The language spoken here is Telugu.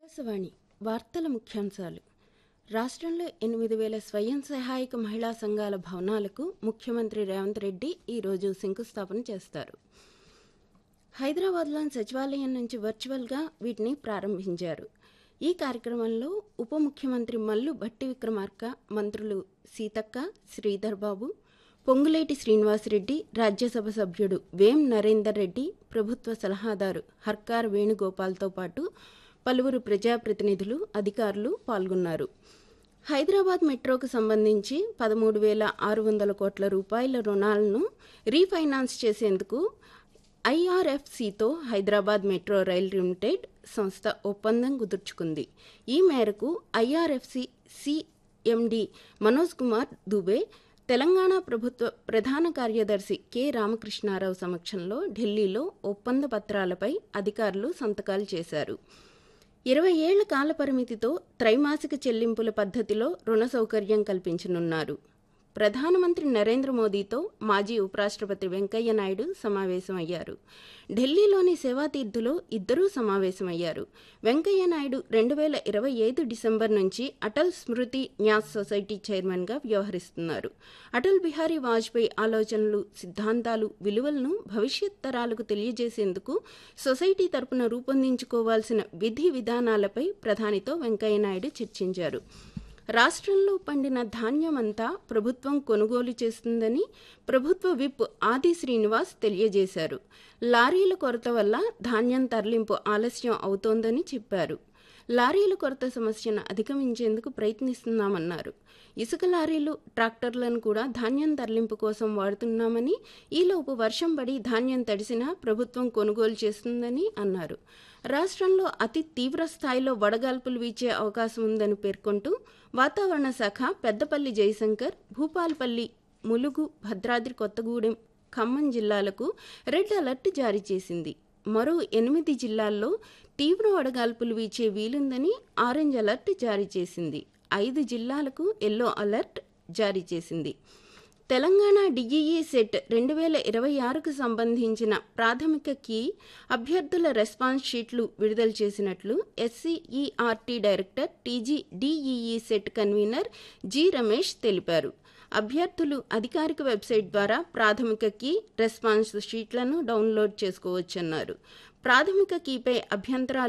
ఆకాశవాణి వార్తల ముఖ్యాంశాలు రాష్ట్రంలో ఎనిమిది వేల స్వయం సహాయక మహిళా సంఘాల భవనాలకు ముఖ్యమంత్రి రేవంత్ రెడ్డి ఈరోజు శంకుస్థాపన చేస్తారు హైదరాబాద్లోని సచివాలయం నుంచి వర్చువల్గా వీటిని ప్రారంభించారు ఈ కార్యక్రమంలో ఉప ముఖ్యమంత్రి మల్లు భట్టి విక్రమార్క మంత్రులు సీతక్క శ్రీధర్ బాబు పొంగులేటి శ్రీనివాసరెడ్డి రాజ్యసభ సభ్యుడు వేం నరేందర్ రెడ్డి ప్రభుత్వ సలహాదారు హర్కార్ వేణుగోపాల్తో పాటు పలువురు ప్రజాప్రతినిధులు అధికారులు పాల్గొన్నారు హైదరాబాద్ మెట్రోకు సంబంధించి పదమూడు వేల ఆరు వందల కోట్ల రూపాయల రుణాలను రీఫైనాన్స్ చేసేందుకు ఐఆర్ఎఫ్సితో హైదరాబాద్ మెట్రో రైల్ లిమిటెడ్ సంస్థ ఒప్పందం కుదుర్చుకుంది ఈ మేరకు ఐఆర్ఎఫ్సి సిఎండి మనోజ్ కుమార్ దుబే తెలంగాణ ప్రభుత్వ ప్రధాన కార్యదర్శి కె రామకృష్ణారావు సమక్షంలో ఢిల్లీలో ఒప్పంద పత్రాలపై అధికారులు సంతకాలు చేశారు ఇరవై ఏళ్ల కాల పరిమితితో త్రైమాసిక చెల్లింపుల పద్ధతిలో రుణ సౌకర్యం కల్పించనున్నారు ప్రధానమంత్రి నరేంద్ర మోదీతో మాజీ ఉపరాష్ట్రపతి వెంకయ్య నాయుడు సమావేశమయ్యారు ఢిల్లీలోని సేవాతీర్థులో ఇద్దరూ సమావేశమయ్యారు వెంకయ్య నాయుడు రెండు వేల ఇరవై ఐదు డిసెంబర్ నుంచి అటల్ స్మృతి న్యాస్ సొసైటీ చైర్మన్గా వ్యవహరిస్తున్నారు అటల్ బిహారీ వాజ్పేయి ఆలోచనలు సిద్ధాంతాలు విలువలను భవిష్యత్ తరాలకు తెలియజేసేందుకు సొసైటీ తరపున రూపొందించుకోవాల్సిన విధి విధానాలపై ప్రధానితో వెంకయ్య నాయుడు చర్చించారు రాష్ట్రంలో పండిన ధాన్యమంతా ప్రభుత్వం కొనుగోలు చేస్తుందని ప్రభుత్వ విప్ ఆది శ్రీనివాస్ తెలియజేశారు లారీల కొరత వల్ల ధాన్యం తరలింపు ఆలస్యం అవుతోందని చెప్పారు లారీల కొరత సమస్యను అధిగమించేందుకు ప్రయత్నిస్తున్నామన్నారు ఇసుక లారీలు ట్రాక్టర్లను కూడా ధాన్యం తరలింపు కోసం వాడుతున్నామని ఈలోపు వర్షం పడి ధాన్యం తడిసినా ప్రభుత్వం కొనుగోలు చేస్తుందని అన్నారు రాష్ట్రంలో అతి తీవ్ర స్థాయిలో వడగాల్పులు వీచే అవకాశం ఉందని పేర్కొంటూ వాతావరణ శాఖ పెద్దపల్లి జయశంకర్ భూపాల్పల్లి ములుగు భద్రాద్రి కొత్తగూడెం ఖమ్మం జిల్లాలకు రెడ్ అలర్ట్ జారీ చేసింది మరో ఎనిమిది జిల్లాల్లో తీవ్ర వడగాల్పులు వీచే వీలుందని ఆరెంజ్ అలర్ట్ జారీ చేసింది ఐదు జిల్లాలకు ఎల్లో అలర్ట్ జారీ చేసింది తెలంగాణ డిఈఈ సెట్ రెండు వేల ఇరవై ఆరుకు సంబంధించిన ప్రాథమిక కీ అభ్యర్థుల రెస్పాన్స్ షీట్లు విడుదల చేసినట్లు SCERT director TG DEE CET convener G Ramesh తెలిపారు అభ్యర్థులు అధికారిక వెబ్సైట్ ద్వారా ప్రాథమిక కీ రెస్పాన్స్ షీట్లను డౌన్లోడ్ చేసుకోవచ్చన్నారు ప్రాథమిక కీపై అభ్యంతరాలు